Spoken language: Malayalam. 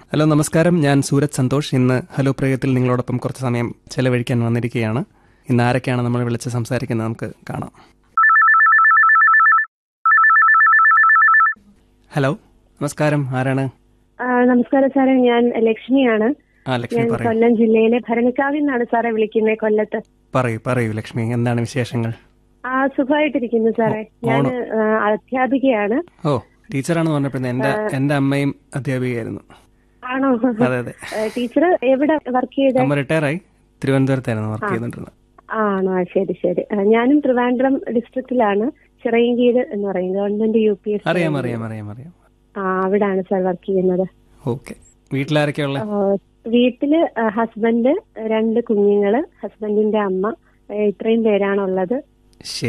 ഹലോ നമസ്കാരം ഞാൻ സൂരജ് സന്തോഷ് ഇന്ന് ഹലോ പ്രയോഗത്തിൽ നിങ്ങളോടൊപ്പം കുറച്ച് സമയം ചെലവഴിക്കാൻ വന്നിരിക്കുകയാണ് ഇന്ന് ആരൊക്കെയാണ് നമ്മൾ വിളിച്ച് സംസാരിക്കുന്നത് നമുക്ക് കാണാം ഹലോ നമസ്കാരം ആരാണ് ആ, നമസ്കാരം സാറേ ഞാൻ ലക്ഷ്മിയാണ് ആ ലക്ഷ്മി ഞാൻ പറയൂ കൊല്ലം ജില്ലയിലെ ഭരണക്കാവിൽ നിന്നാണ് സാറേ വിളിക്കുന്നത് കൊല്ലത്ത് പറയൂ പറയൂ ലക്ഷ്മി എന്താണ് വിശേഷങ്ങൾ ആ സുഖമായിട്ടിരിക്കുന്നു സാറേ ഞാൻ ആ, അധ്യാപികയാണ് ഓ ടീച്ചറാണെന്ന് പറഞ്ഞപ്പോഴേ എൻ്റെ എൻ്റെ അമ്മയും അധ്യാപികയായിരുന്നു ആണോ അതെ അതെ ടീച്ചർ എവിടെ വർക്ക് ചെയ്ത അമ്മ റിട്ടയറായി തിരുവനന്തപുരത്തായിരുന്നു വർക്ക് ചെയ്തുകൊണ്ടിരുന്നത് ആണോ ആ, ശരി ശരി ആ, ഞാനും ട്രിവാൻഡ്രം ഡിസ്ട്രിക്റ്റിലാണ് ചിറയൻകീഴ് എന്ന് പറയും ഗവൺമെന്റ് യു പി എസ് അറിയാം അറിയാം അറിയാം അറിയാം ആ അവിടാണ് സാർ വർക്ക് ചെയ്യുന്നത് ഓക്കെ വീട്ടിലാരൊക്കെയുള്ള ആ, വീട്ടില് ആ, ഹസ്ബൻഡ് രണ്ട് കുഞ്ഞുങ്ങള് ഹസ്ബൻഡിന്റെ അമ്മ ഏ, ഇത്രയും പേരാണുള്ളത് ശരി